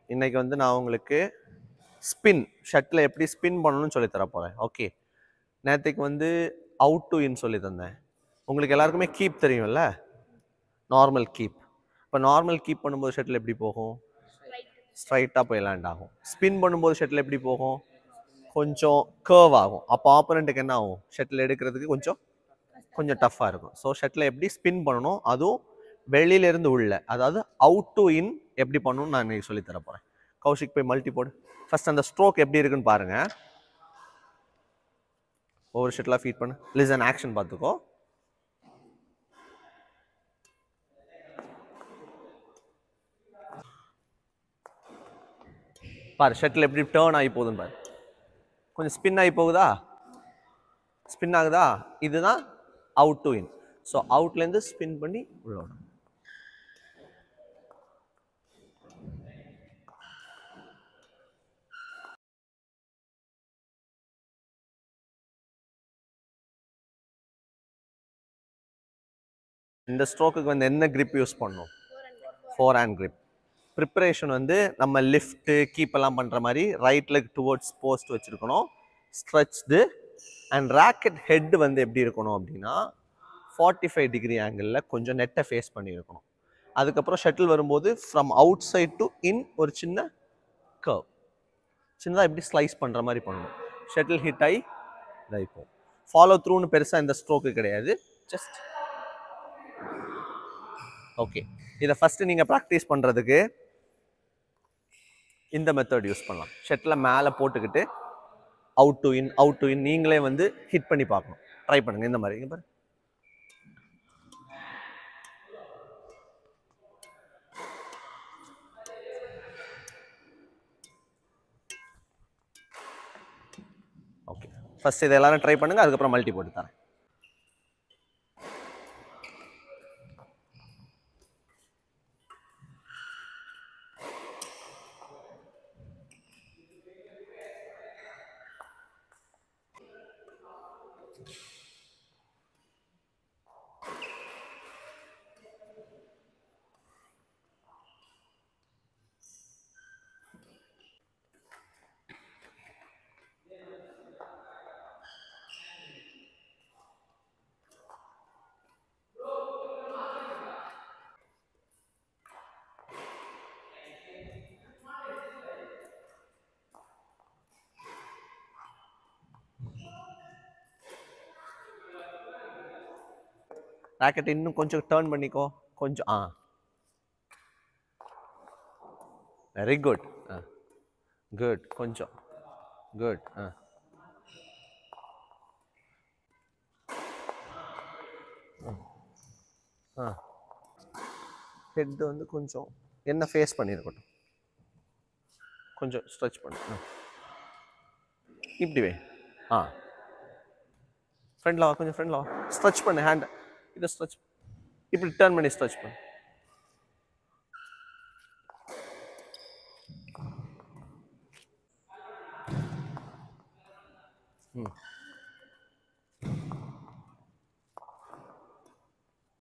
இன்னைக்கு வந்து நான் உங்களுக்கு ஸ்பின் ஷட்டில் எப்படி ஸ்பின் பண்ணணும்னு சொல்லி தர போகிறேன் ஓகே நேற்றுக்கு வந்து அவுட் டு இன் சொல்லி தந்தேன் உங்களுக்கு எல்லாருக்குமே கீப் தெரியும்ல நார்மல் கீப் இப்போ நார்மல் கீப் பண்ணும்போது ஷட்டில் எப்படி போகும் ஸ்ட்ரைட்டாக போய் லேண்ட் ஆகும் ஸ்பின் பண்ணும்போது ஷட்டில் எப்படி போகும் கொஞ்சம் கர்வ் ஆகும் அப்போ ஆப்போனண்ட்டுக்கு என்ன ஆகும் ஷட்டில் எடுக்கிறதுக்கு கொஞ்சம் கொஞ்சம் டஃப்பாக இருக்கும் ஸோ ஷட்டில் எப்படி ஸ்பின் பண்ணணும் அதுவும் வெளியிலேருந்து உள்ள அதாவது அவுட் டு இன் எப்படி பண்ணணும்னு நான் இன்னைக்கு சொல்லித் தர போகிறேன் கௌஷிக் போய் மல்டி போடு ஃபர்ஸ்ட் அந்த ஸ்ட்ரோக் எப்படி இருக்குன்னு பாருங்க ஒவ்வொரு ஷட்டிலாக ஃபீட் பண்ணு லிசன் ஆக்ஷன் பார்த்துக்கோ பாரு ஷட்டில் எப்படி டேர்ன் ஆகி போகுதுன்னு பாரு கொஞ்சம் ஸ்பின் ஆகி போகுதா ஸ்பின் ஆகுதா இதுதான் அவுட் டு இன் ஸோ அவுட்லேருந்து ஸ்பின் பண்ணி உள்ள விடும் இந்த ஸ்ட்ரோக்குக்கு வந்து என்ன grip யூஸ் பண்ணணும் ஃபோர் ஹேண்ட் grip ப்ரிப்பரேஷன் வந்து நம்ம லிஃப்ட்டு கீப் எல்லாம் பண்ணுற மாதிரி ரைட் லெக் டுவோர்ட்ஸ் போஸ்ட் வச்சுருக்கணும் ஸ்ட்ரெச்டு அண்ட் ராக்கெட் ஹெட் வந்து எப்படி இருக்கணும் அப்படின்னா ஃபார்ட்டி ஃபைவ் டிகிரி ஆங்கிளில் கொஞ்சம் நெட்டை ஃபேஸ் பண்ணியிருக்கணும் அதுக்கப்புறம் ஷட்டில் வரும்போது from outside to in ஒரு சின்ன கர்வ் சின்னதாக எப்படி ஸ்லைஸ் பண்ணுற மாதிரி பண்ணணும் ஷட்டில் ஹிட் ஆகி இதாகி போகும் ஃபாலோ த்ரூன்னு பெருசாக இந்த ஸ்ட்ரோக்கு கிடையாது ஜஸ்ட் ஓகே இதை ஃபஸ்ட்டு நீங்கள் ப்ராக்டிஸ் பண்ணுறதுக்கு இந்த மெத்தட் யூஸ் பண்ணலாம் ஷட்டில் மேலே போட்டுக்கிட்டு out to in out to in நீங்களே வந்து ஹிட் பண்ணி பார்க்கணும் ட்ரை பண்ணுங்க இந்த மாதிரி இங்க பாரு ஓகே ஃபர்ஸ்ட் இதை எல்லாரும் ட்ரை பண்ணுங்க அதுக்கப்புறம் மல்டி போட்டு தரேன் ராக்கெட் இன்னும் கொஞ்சம் டேர்ன் பண்ணிக்கோ கொஞ்சம் ஆ வெரி குட் ஆ குட் கொஞ்சம் குட் ஆ ஆ ஹெட் வந்து கொஞ்சம் என்ன ஃபேஸ் பண்ணியிருக்கட்டும் கொஞ்சம் ஸ்ட்ரெச் பண்ணு ஆ. இப்படி வை ஆ ஃப்ரெண்ட்ல வா கொஞ்சம் ஃப்ரெண்ட்ல வா ஸ்ட்ரெச் பண்ணு ஹேண்ட் இதை ஸ்ட்ரெச் இப்படி டர்ன் பண்ணி ஸ்ட்ரெச் பண்ணு ம்